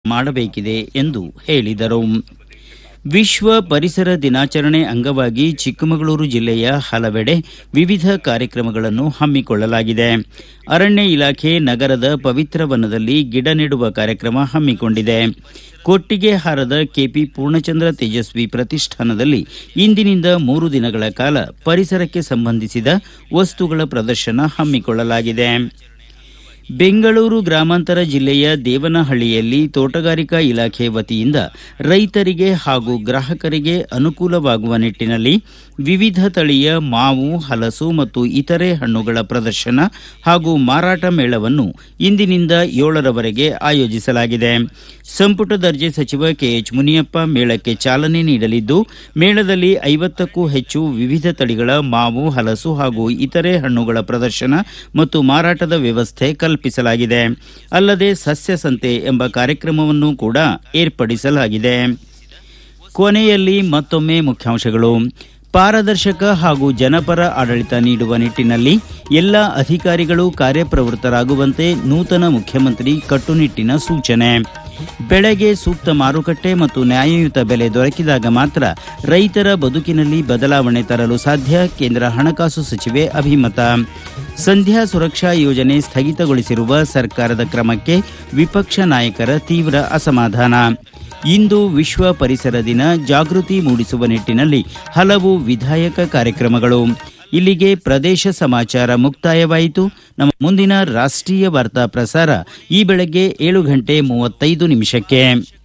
ಮಾಡಬೇಕಿದೆ ಎಂದು ಹೇಳಿದರು ವಿಶ್ವ ಪರಿಸರ ದಿನಾಚರಣೆ ಅಂಗವಾಗಿ ಚಿಕ್ಕಮಗಳೂರು ಜಿಲ್ಲೆಯ ಹಲವೆಡೆ ವಿವಿಧ ಕಾರ್ಯಕ್ರಮಗಳನ್ನು ಹಮ್ಮಿಕೊಳ್ಳಲಾಗಿದೆ ಅರಣ್ಯ ಇಲಾಖೆ ನಗರದ ಪವಿತ್ರ ವನದಲ್ಲಿ ಗಿಡ ನೆಡುವ ಕಾರ್ಯಕ್ರಮ ಹಮ್ಮಿಕೊಂಡಿದೆ ಕೊಟ್ಟಿಗೆ ಹಾರದ ಕೆಪಿ ಪೂರ್ಣಚಂದ್ರ ತೇಜಸ್ವಿ ಪ್ರತಿಷ್ಠಾನದಲ್ಲಿ ಇಂದಿನಿಂದ ಮೂರು ದಿನಗಳ ಕಾಲ ಪರಿಸರಕ್ಕೆ ಸಂಬಂಧಿಸಿದ ವಸ್ತುಗಳ ಪ್ರದರ್ಶನ ಹಮ್ಮಿಕೊಳ್ಳಲಾಗಿದೆ ಬೆಂಗಳೂರು ಗ್ರಾಮಾಂತರ ಜಿಲ್ಲೆಯ ದೇವನಹಳ್ಳಿಯಲ್ಲಿ ತೋಟಗಾರಿಕಾ ಇಲಾಖೆ ವತಿಯಿಂದ ರೈತರಿಗೆ ಹಾಗೂ ಗ್ರಾಹಕರಿಗೆ ಅನುಕೂಲವಾಗುವ ನಿಟ್ಟಿನಲ್ಲಿ ವಿವಿಧ ತಳಿಯ ಮಾವು ಹಲಸು ಮತ್ತು ಇತರೆ ಹಣ್ಣುಗಳ ಪ್ರದರ್ಶನ ಹಾಗೂ ಮಾರಾಟ ಮೇಳವನ್ನು ಇಂದಿನಿಂದ ಏಳರವರೆಗೆ ಆಯೋಜಿಸಲಾಗಿದೆ ಸಂಪುಟ ದರ್ಜೆ ಸಚಿವ ಕೆಎಚ್ ಮುನಿಯಪ್ಪ ಮೇಳಕ್ಕೆ ಚಾಲನೆ ನೀಡಲಿದ್ದು ಮೇಳದಲ್ಲಿ ಐವತ್ತಕ್ಕೂ ಹೆಚ್ಚು ವಿವಿಧ ತಳಿಗಳ ಮಾವು ಹಲಸು ಹಾಗೂ ಇತರೆ ಹಣ್ಣುಗಳ ಪ್ರದರ್ಶನ ಮತ್ತು ಮಾರಾಟದ ವ್ಯವಸ್ಥೆ ಕಲ್ಪಿಸಲಾಗಿದೆ ಅಲ್ಲದೆ ಸಸ್ಯ ಸಂತೆ ಎಂಬ ಕಾರ್ಯಕ್ರಮವನ್ನು ಕೂಡ ಏರ್ಪಡಿಸಲಾಗಿದೆ ಕೊನೆಯಲ್ಲಿ ಮತ್ತೊಮ್ಮೆ ಮುಖ್ಯಾಂಶಗಳು ಪಾರದರ್ಶಕ ಹಾಗೂ ಜನಪರ ಆಡಳಿತ ನೀಡುವ ನಿಟ್ಟಿನಲ್ಲಿ ಎಲ್ಲ ಅಧಿಕಾರಿಗಳು ಕಾರ್ಯಪ್ರವೃತ್ತರಾಗುವಂತೆ ನೂತನ ಮುಖ್ಯಮಂತ್ರಿ ಕಟ್ಟುನಿಟ್ಟಿನ ಸೂಚನೆ ಬೆಳೆಗೆ ಸೂಕ್ತ ಮಾರುಕಟ್ಟೆ ಮತ್ತು ನ್ಯಾಯಯುತ ಬೆಲೆ ದೊರಕಿದಾಗ ಮಾತ್ರ ರೈತರ ಬದುಕಿನಲ್ಲಿ ಬದಲಾವಣೆ ತರಲು ಸಾಧ್ಯ ಕೇಂದ್ರ ಹಣಕಾಸು ಸಚಿವೆ ಅಭಿಮತ ಸಂಧ್ಯಾ ಸುರಕ್ಷಾ ಯೋಜನೆ ಸ್ಥಗಿತಗೊಳಿಸಿರುವ ಸರ್ಕಾರದ ಕ್ರಮಕ್ಕೆ ವಿಪಕ್ಷ ನಾಯಕರ ತೀವ್ರ ಅಸಮಾಧಾನ ಇಂದು ವಿಶ್ವ ಪರಿಸರ ದಿನ ಜಾಗೃತಿ ಮೂಡಿಸುವ ನಿಟ್ಟಿನಲ್ಲಿ ಹಲವು ವಿಧಾಯಕ ಕಾರ್ಯಕ್ರಮಗಳು ಇಲ್ಲಿಗೆ ಪ್ರದೇಶ ಸಮಾಚಾರ ಮುಕ್ತಾಯವಾಯಿತು ನಮ್ಮ ಮುಂದಿನ ರಾಷ್ಟ್ರೀಯ ವಾರ್ತಾ ಪ್ರಸಾರ ಈ ಬೆಳಗ್ಗೆ ಏಳು ಗಂಟೆ ಮೂವತ್ತೈದು ನಿಮಿಷಕ್ಕೆ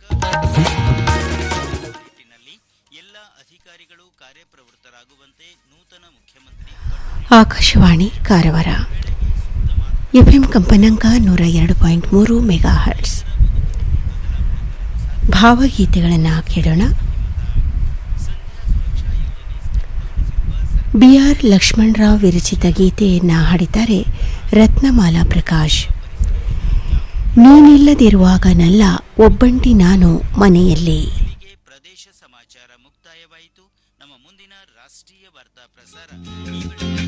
ಎಲ್ಲ ಅಧಿಕಾರಿಗಳು ಕಾರ್ಯಪ್ರವೃತ್ತರಾಗುವಂತೆ ನೂತನ ಮುಖ್ಯಮಂತ್ರಿ ಆಕಾಶವಾಣಿ ಕಾರವಾರ ಎಫ್ಎಂ ಕಂಪನಾಂಕ ನೂರ ಎರಡು ಪಾಯಿಂಟ್ ಮೂರು ಮೆಗಾ ಹರ್ಟ್ಸ್ ಭಾವಗೀತೆಗಳನ್ನು ಕೇಳೋಣ ಬಿ ಆರ್ ಲಕ್ಷ್ಮಣರಾವ್ ವಿರಚಿತ ಗೀತೆಯನ್ನು ಹಾಡಿದ್ದಾರೆ ರತ್ನಮಾಲಾ ಪ್ರಕಾಶ್ ನೀನಿಲ್ಲದಿರುವಾಗ ನಲ್ಲ ಒಬ್ಬಂಟಿ ನಾನು ಮನೆಯಲ್ಲಿ ಇಲ್ಲಿಗೆ ಪ್ರದೇಶ ಸಮಾಚಾರ ಮುಕ್ತಾಯವಾಯಿತು ನಮ್ಮ ಮುಂದಿನ ರಾಷ್ಟ್ರೀಯ ವಾರ್ತಾ ಪ್ರಸಾರ ಈ ಬೆಳಗ್ಗೆ